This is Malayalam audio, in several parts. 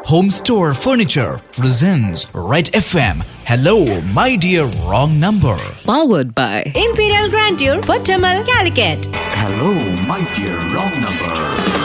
Home Store Furniture presents Red FM. Hello, my dear wrong number. powered by Imperial Grandeur, Pottamal, Calicut. Hello, my dear wrong number.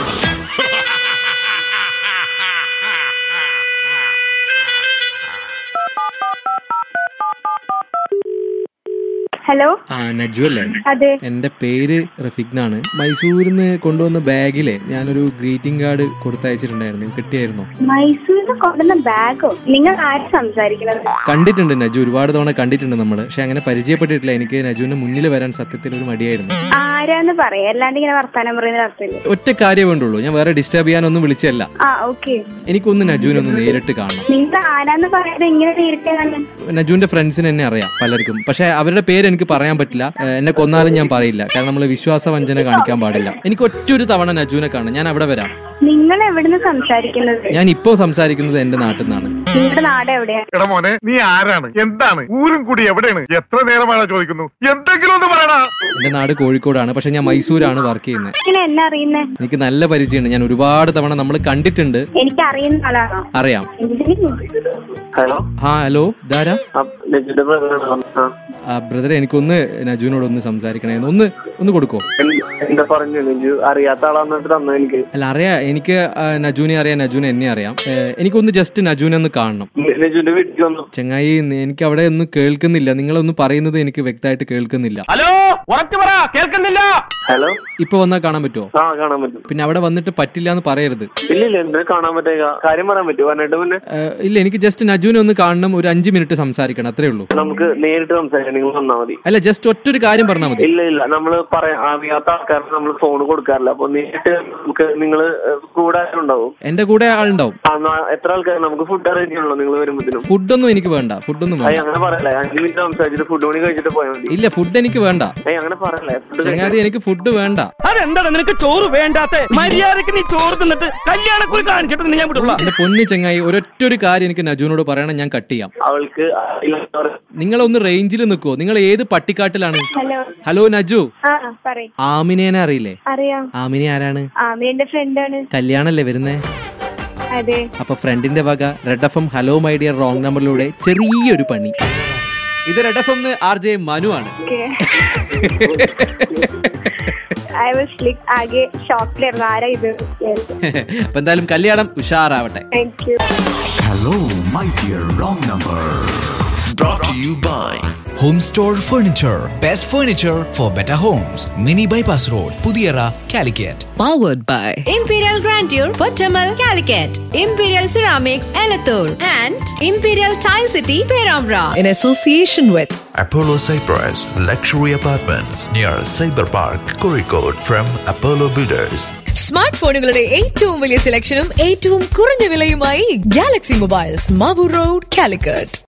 Hello ആ നജു അല്ലേ അതെ എന്റെ പേര് റഫീഖ് എന്നാണ് മൈസൂരിൽ നിന്ന് കൊണ്ടുവന്ന ബാഗിലെ ഞാനൊരു ഗ്രീറ്റിംഗ് കാർഡ് കൊടുത്തയച്ചിട്ടുണ്ടായിരുന്നു കിട്ടിയായിരുന്നോ മൈസൂരിൽ നിന്ന് കൊണ്ടുവന്ന ബാഗോ നിങ്ങൾ ആര് സംസാരിക്കുന്നത് കണ്ടിട്ടുണ്ട് നജു ഒരുപാട് തവണ കണ്ടിട്ടുണ്ട് നമ്മൾ പക്ഷെ അങ്ങനെ പരിചയപ്പെട്ടിട്ടില്ല എനിക്ക് നജുവിന്റെ മുന്നിൽ വരാൻ സത്യത്തിൽ ഒരു മടിയായിരുന്നു ആരാന്ന് പറയാ അല്ലാണ്ട് ഇങ്ങനെ വർത്താനം പറയുന്ന അർത്ഥമില്ല ഒറ്റ കാര്യം വേണ്ടുള്ളൂ ഞാൻ വേറെ ഡിസ്റ്റർബ് ചെയ്യാനൊന്നും വിളിച്ചല്ല ആ ഓക്കെ എനിക്കൊന്ന് നജുവിനെ ഒന്ന് നേരിട്ട് കാണണം നിങ്ങൾ ആരാന്ന് പറയാതെ ഇങ്ങനെ നേരിട്ട് കാണാൻ നജുവിന്റെ ഫ്രണ്ട്സിന് എന്നെ അറിയാം പലർക്കും പക്ഷെ അവരുടെ പേര് എനിക്ക് പറയാൻ പറ്റില്ല ഏഹ് എന്നെ കൊന്നാലും ഞാൻ പറയില്ല കാരണം നമ്മൾ വിശ്വാസവഞ്ചന കാണിക്കാൻ പാടില്ല എനിക്ക് ഒറ്റൊരു തവണ നജുവിനെ കാണണം ഞാൻ അവിടെ വരാം നിങ്ങൾ എവിടുന്ന് സംസാരിക്കുന്നത് ഞാൻ ഇപ്പോൾ സംസാരിക്കുന്നത് എന്റെ നാട്ടിൽ നിന്നാണ് നിങ്ങളുടെ നാട് എവിടെയാ എടാ മോനെ നീ ആരാണ് എന്താണ് ഊരും കൂടി എവിടെയാണ് എത്ര നേരമാണ് ചോദിക്കുന്നു എന്തെങ്കിലും ഒന്ന് പറയടാ എന്റെ നാട് കോഴിക്കോടാണ് പക്ഷെ ഞാൻ മൈസൂരാണ് വർക്ക് ചെയ്യുന്നത് ഇങ്ങനെ എന്നെ അറിയുന്നേ എനിക്ക് നല്ല പരിചയമുണ്ട് ഞാൻ ഒരുപാട് തവണ നമ്മൾ കണ്ടിട്ടുണ്ട് എനിക്ക് അറിയുന്ന ആളാണോ അറിയാം എന്തിനു ഹലോ ആ ഹലോ ഇതാരാ ആ, നജുന്റെ ബ്രദറാണ് ആ. ആ ബ്രദറെ എനിക്കൊന്ന് നജുവിനോട് ഒന്ന് സംസാരിക്കണേ ഒന്ന് ഒന്ന് കൊടുക്കോ എന്ത്- എന്താ പറഞ്ഞു നജു അറിയാത്ത ആളാന്നിട്ട് തന്ന എനിക്ക് അല്ല അറിയാം എനിക്ക് ആ, നജുവിനെ അറിയാം നജുവിനെ എന്നെ അറിയാം ഏ, എനിക്കൊന്ന് ജസ്റ്റ് നജുവിനെ ഒന്ന് കാണണം ന- നജുന്റെ വീട്ടിൽ വന്നു ചങ്ങായി നി- എനിക്ക് അവിടെ ഒന്നും കേൾക്കുന്നില്ല നിങ്ങളൊന്ന് പറയുന്നത് എനിക്ക് വ്യക്തമായിട്ട് കേൾക്കുന്നില്ല ഹലോ ഉറച്ചു പറ കേൾക്കുന്നില്ല ഹലോ ഇപ്പൊ വന്നാൽ കാണാൻ പറ്റുമോ ആ കാണാൻ പറ്റും പിന്നെ അവിടെ വന്നിട്ട് പറ്റില്ല എന്ന് പറയരുത് ഇല്ല ഇല്ല എന്തിനാ കാണാൻ പറ്റേക കാര്യം പറയാൻ പറ്റുമോ പറഞ്ഞിട്ട് പിന്നെ ഏ, ഇല്ല എനിക്ക് ജസ്റ്റ് നജുവിനെ ഒന്ന് കാണണം ഒരു അഞ്ച് മിനിറ്റ് സംസാരിക്കണം അത്രേ ഉള്ളൂ നമുക്ക് നേരിട്ട് സംസാരിക്കാം നിങ്ങൾ വന്നാ മതി അല്ല ജസ്റ്റ് ഒറ്റൊരു കാര്യം പറഞ്ഞാൽ മതി ഇല്ല ഇല്ല നമ്മള് പറയാം അറിയാത്ത ആൾക്കാർക്ക് നമ്മൾ ഫോൺ കൊടുക്കാറില്ല അപ്പൊ നേരിട്ട് നമുക്ക് നിങ്ങൾ കൂടെ ഉണ്ടാവും എന്റെ കൂടെ ആളുണ്ടാവും ആ നാ- എത്ര ആൾക്കാർ നമുക്ക് ഫുഡ് അറേഞ്ച് ചെയ്യണല്ലോ നിങ്ങൾ വരുമ്പോഴത്തേനും ഫുഡൊന്നും എനിക്ക് വേണ്ട ഫുഡൊന്നും അയ്യ വേണ്ട അങ്ങനെ പറയല്ലേ അഞ്ച് മിനിറ്റ് സംസാരിച്ചിട്ട് ഫുഡ് മണി കഴിച്ചിട്ട് പോയാൽ മതി ഇല്ല ഫുഡ് എനിക്ക് വേണ്ട അയ്യ അങ്ങനെ പറയല്ലേ ഫുഡ് ചങ്ങാതി എനിക്ക് ഫുഡ് വേണ്ട അതെന്താണ് നിനക്ക് ചോറ് വേണ്ടാത്ത മര്യാദക്ക് നീ ചോറ് തിന്നിട്ട് കല്യാണക്കുറി കാണിച്ചിട്ട് നിന്നെ ഞാൻ വിടുള്ള എന്റെ പൊന്നു ചങ്ങായി ഒരൊറ്റ ഒരു കാര്യം എനിക്ക് നജുവിനോട് പറയണം ഞാൻ കട്ട് ചെയ്യാം അവൾക്ക് അറിയില്ലാത്തവരെ നിങ്ങളൊന്ന് റേഞ്ചിൽ നിൽക്കുവോ നിങ്ങൾ ഏത് പട്ടിക്കാട്ടിലാണ് ഹലോ ഹലോ നജു ആ പറയും ആമിനേനെ അറിയില്ലേ അറിയാം ആമിനെ ആരാണ് ആമി എന്റെ ഫ്രണ്ടാണ് കല്യാണല്ലേ വരുന്നേ അതെ അപ്പൊ ഫ്രണ്ടിന്റെ വക red F M hello my dear wrong നമ്പറിലൂടെ ചെറിയൊരു പണി ഇത് red F M R J Manu ആണ് ഓക്കെ ഐ വാസ് ലൈക്ക് ആകെ ഷോക്കിലായിരുന്നു ആരാ ഇത് അപ്പൊ എന്തായാലും കല്യാണം ഉഷാറാവട്ടെ thank you Hello, my dear wrong number. Brought to you by Home Store Furniture. Best furniture for better homes. Mini Bypass Road, Pudiyara, Calicut. powered by Imperial Grandeur, Pottamal, Calicut. Imperial Ceramics, Elathur. And Imperial Tile City, Peramra. in association with Apollo Cyprus Luxury Apartments near Cyber Park, Kurikode from Apollo Builders. Smart ഫോണുകളുടെ ഏറ്റവും വലിയ സെലക്ഷനും ഏറ്റവും കുറഞ്ഞ വിലയുമായി galaxy mobiles Mavoor road Calicut